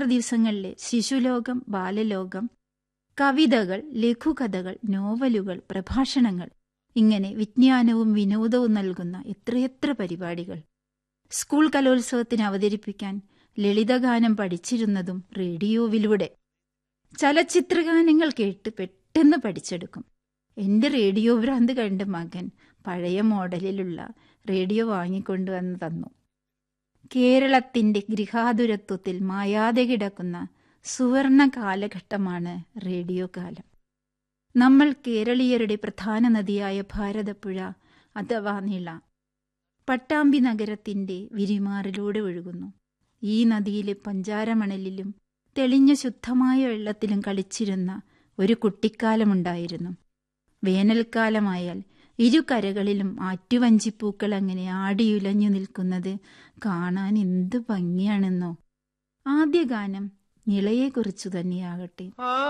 ശനിഞ്ഞായർ ദിവസങ്ങളിലെ ശിശുലോകം ബാലലോകം കവിതകൾ ലഘുകഥകൾ നോവലുകൾ പ്രഭാഷണങ്ങൾ ഇങ്ങനെ വിജ്ഞാനവും വിനോദവും നൽകുന്ന എത്രയെത്ര പരിപാടികൾ സ്കൂൾ കലോത്സവത്തിന് അവതരിപ്പിക്കാൻ ലളിതഗാനം പഠിച്ചിരുന്നതും റേഡിയോവിലൂടെ ചലച്ചിത്രഗാനങ്ങൾ കേട്ട് പെട്ടെന്ന് പഠിച്ചെടുക്കും എന്റെ റേഡിയോ ഭ്രാന്ത് കണ്ട് മകൻ പഴയ മോഡലിലുള്ള റേഡിയോ വാങ്ങിക്കൊണ്ടുവന്ന് തന്നു കേരളത്തിന്റെ ഗൃഹാതുരത്വത്തിൽ മായാതെ കിടക്കുന്ന സുവർണ കാലഘട്ടമാണ് റേഡിയോ കാലം നമ്മൾ കേരളീയരുടെ പ്രധാന നദിയായ ഭാരതപ്പുഴ അഥവാ നിള പട്ടാമ്പി നഗരത്തിന്റെ വിരിമാറിലൂടെ ഒഴുകുന്നു ഈ നദിയിലെ പഞ്ചാരമണലിലും തെളിഞ്ഞ ശുദ്ധമായ വെള്ളത്തിലും കളിച്ചിരുന്ന ഒരു കുട്ടിക്കാലമുണ്ടായിരുന്നു വേനൽക്കാലമായാൽ ഇരു കരകളിലും ആറ്റുവഞ്ചിപ്പൂക്കൾ അങ്ങനെ ആടിയുലഞ്ഞു നിൽക്കുന്നത് കാണാൻ എന്ത് ഭംഗിയാണെന്നോ ആദ്യ ഗാനം നിളയെക്കുറിച്ചു തന്നെയാകട്ടെ